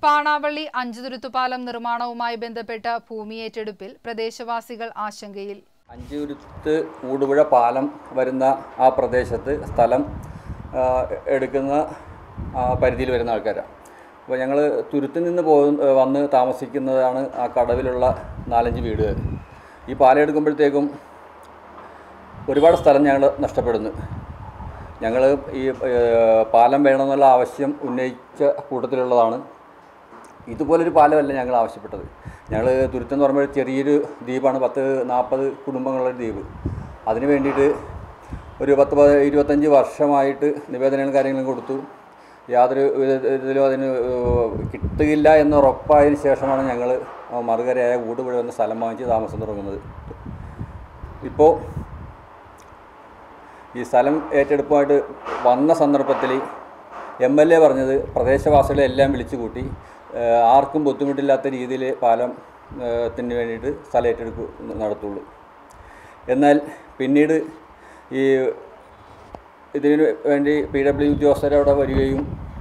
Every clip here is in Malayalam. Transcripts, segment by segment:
പാണാവള്ളി അഞ്ചുതുരുത്തുപാലം നിർമ്മാണവുമായി ബന്ധപ്പെട്ട ഭൂമി ഏറ്റെടുപ്പിൽ പ്രദേശവാസികൾ ആശങ്കയിൽ അഞ്ചുരുത്ത് ഊടുപുഴ പാലം വരുന്ന ആ പ്രദേശത്ത് സ്ഥലം ആ, എടുക്കുന്ന ആ, പരിധിയിൽ വരുന്ന ആൾക്കാരാണ് അപ്പോൾ ഞങ്ങൾ തുരുത്തിൽ നിന്ന് പോകുന്ന വന്ന് താമസിക്കുന്നതാണ് ആ കടവിലുള്ള നാലഞ്ച് വീടുകൾ ഈ പാലം എടുക്കുമ്പോഴത്തേക്കും ഒരുപാട് സ്ഥലം ഞങ്ങൾ നഷ്ടപ്പെടുന്നു ഞങ്ങൾ ഈ ഏ, പാലം വേണമെന്നുള്ള ആവശ്യം ഉന്നയിച്ച കൂട്ടത്തിലുള്ളതാണ് ഇതുപോലൊരു പാലമല്ല ഞങ്ങൾ ആവശ്യപ്പെട്ടത് ഞങ്ങൾ തുരുത്തെന്ന് പറയുമ്പോൾ ചെറിയൊരു ദ്വീപാണ് പത്ത് നാൽപ്പത് കുടുംബങ്ങളുള്ള ഒരു ദ്വീപ് അതിന് വേണ്ടിയിട്ട് ഒരു പത്ത് പ- ഇരുപത്തഞ്ച് വർഷമായിട്ട് നിവേദനങ്ങളും കാര്യങ്ങളും കൊടുത്തു യാതൊരു വിധ- ഇതിലും അതിന് ഏഹ്, കിട്ടുകയില്ല എന്ന് ഉറപ്പായതിന് ശേഷമാണ് ഞങ്ങൾ മറുകരയായ ഊടുപുഴ എന്ന സ്ഥലം വാങ്ങിച്ച് താമസം തുടങ്ങുന്നത് ഇപ്പോൾ ഈ സ്ഥലം ഏറ്റെടുപ്പുമായിട്ട് വന്ന സന്ദർഭത്തിൽ എം എൽ എ പറഞ്ഞത് പ്രദേശവാസികളെ എല്ലാം വിളിച്ചു കൂട്ടി ഏഹ് ആർക്കും ബുദ്ധിമുട്ടില്ലാത്ത രീതിയിൽ പാലം ഏഹ് ത്തിന് വേണ്ടിയിട്ട് സ്ഥലം ഏറ്റെടുപ്പ് നടത്തുള്ളൂ എന്നാൽ പിന്നീട് ഈ ഇതിന് വേണ്ടി പി ഡബ്ല്യു ഉദ്യോഗസ്ഥരവിടെ വരികയും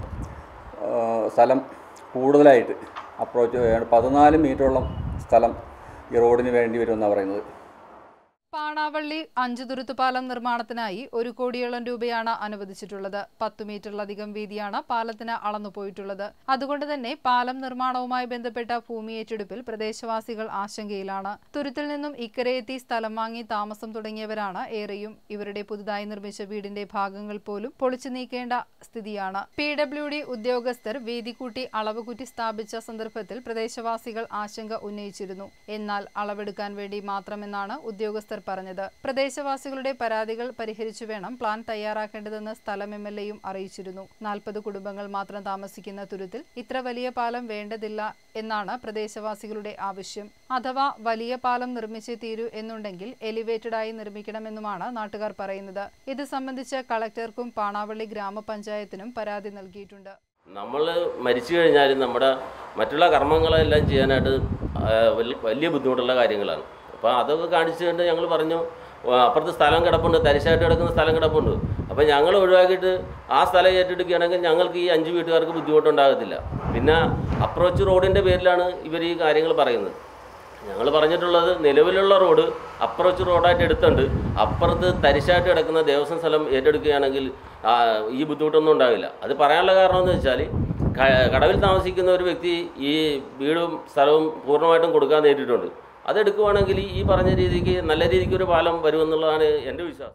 ഏഹ് സ്ഥലം കൂടുതലായിട്ട് അപ്രോച്ച് പതിനാല് മീറ്ററോളം സ്ഥലം ഈ റോഡിന് വേണ്ടി വരുമെന്നാണ് പറയുന്നത് പാണാവള്ളി അഞ്ചുതുരുത്തുപാലം നിർമ്മാണത്തിനായി ഒരു കോടിയോളം രൂപയാണ് അനുവദിച്ചിട്ടുള്ളത് പത്തു മീറ്ററിലധികം വീതിയാണ് പാലത്തിന് അളന്നുപോയിട്ടുള്ളത് അതുകൊണ്ട് തന്നെ പാലം നിർമ്മാണവുമായി ബന്ധപ്പെട്ട ഭൂമി ഏറ്റെടുപ്പിൽ പ്രദേശവാസികൾ ആശങ്കയിലാണ് തുരുത്തിൽ നിന്നും ഇക്കരെ എത്തി സ്ഥലം വാങ്ങി താമസം തുടങ്ങിയവരാണ് ഏറെയും ഇവരുടെ പുതുതായി നിർമ്മിച്ച വീടിന്റെ ഭാഗങ്ങൾ പോലും പൊളിച്ചു നീക്കേണ്ട സ്ഥിതിയാണ് പി ഡബ്ല്യു ഡി ഉദ്യോഗസ്ഥർ വേദി കൂട്ടി അളവ് കുറ്റി സ്ഥാപിച്ച സന്ദർഭത്തിൽ പ്രദേശവാസികൾ ആശങ്ക ഉന്നയിച്ചിരുന്നു എന്നാൽ അളവെടുക്കാൻ വേണ്ടി മാത്രമെന്നാണ് ഉദ്യോഗസ്ഥർ പറഞ്ഞത് പ്രദേശവാസികളുടെ പരാതികൾ പരിഹരിച്ചു വേണം പ്ലാൻ തയ്യാറാക്കേണ്ടതെന്ന് സ്ഥലം എം എൽ എയും അറിയിച്ചിരുന്നു നാൽപ്പത് കുടുംബങ്ങൾ മാത്രം താമസിക്കുന്ന തുരുത്തിൽ ഇത്ര വലിയ പാലം വേണ്ടതില്ല എന്നാണ് പ്രദേശവാസികളുടെ ആവശ്യം അഥവാ വലിയ പാലം നിർമ്മിച്ചേ തീരൂ എന്നുണ്ടെങ്കിൽ എലിവേറ്റഡ് ആയി നിർമ്മിക്കണമെന്നുമാണ് നാട്ടുകാർ പറയുന്നത് ഇത് സംബന്ധിച്ച് കളക്ടർക്കും പാണാവള്ളി ഗ്രാമപഞ്ചായത്തിനും പരാതി നൽകിയിട്ടുണ്ട് നമ്മൾ മരിച്ചു കഴിഞ്ഞാൽ നമ്മുടെ മറ്റുള്ള കർമ്മങ്ങളെല്ലാം ചെയ്യാനായിട്ട് ആ, വൽ- വലിയ ബുദ്ധിമുട്ടുള്ള കാര്യങ്ങളാണ് അപ്പോൾ അതൊക്കെ കാണിച്ചുകൊണ്ട് ഞങ്ങൾ പറഞ്ഞു "ആ, അപ്പുറത്ത് സ്ഥലം കിടപ്പുണ്ട് തരിശായിട്ട് കിടക്കുന്ന സ്ഥലം കിടപ്പുണ്ട് അപ്പോൾ ഞങ്ങൾ ഒഴിവാക്കിയിട്ട് ആ സ്ഥലം ഏറ്റെടുക്കുകയാണെങ്കിൽ ഞങ്ങൾക്ക് ഈ അഞ്ച് വീട്ടുകാർക്ക് ബുദ്ധിമുട്ടുണ്ടാകത്തില്ല പിന്നെ അപ്രോച്ച് റോഡിൻ്റെ പേരിലാണ് ഇവർ ഈ കാര്യങ്ങൾ പറയുന്നത് ഞങ്ങൾ പറഞ്ഞിട്ടുള്ളത് നിലവിലുള്ള റോഡ് അപ്രോച്ച് റോഡായിട്ട് എടുത്തുണ്ട് അപ്പുറത്ത് തരിശായിട്ട് കിടക്കുന്ന ദേവസ്വം സ്ഥലം ഏറ്റെടുക്കുകയാണെങ്കിൽ ആ, ഈ ബുദ്ധിമുട്ടൊന്നും ഉണ്ടാവില്ല അത് പറയാനുള്ള കാരണം എന്ന് വെച്ചാൽ ക- കടവിൽ താമസിക്കുന്ന ഒരു വ്യക്തി ഈ വീടും സ്ഥലവും പൂർണ്ണമായിട്ടും കൊടുക്കാൻ നേരിട്ടുണ്ട് അതെടുക്കുവാണെങ്കിൽ ഈ പറഞ്ഞ രീതിക്ക് നല്ല രീതിക്ക് ഒരു പാലം വരുമെന്നുള്ളതാണ് എൻ്റെ വിശ്വാസം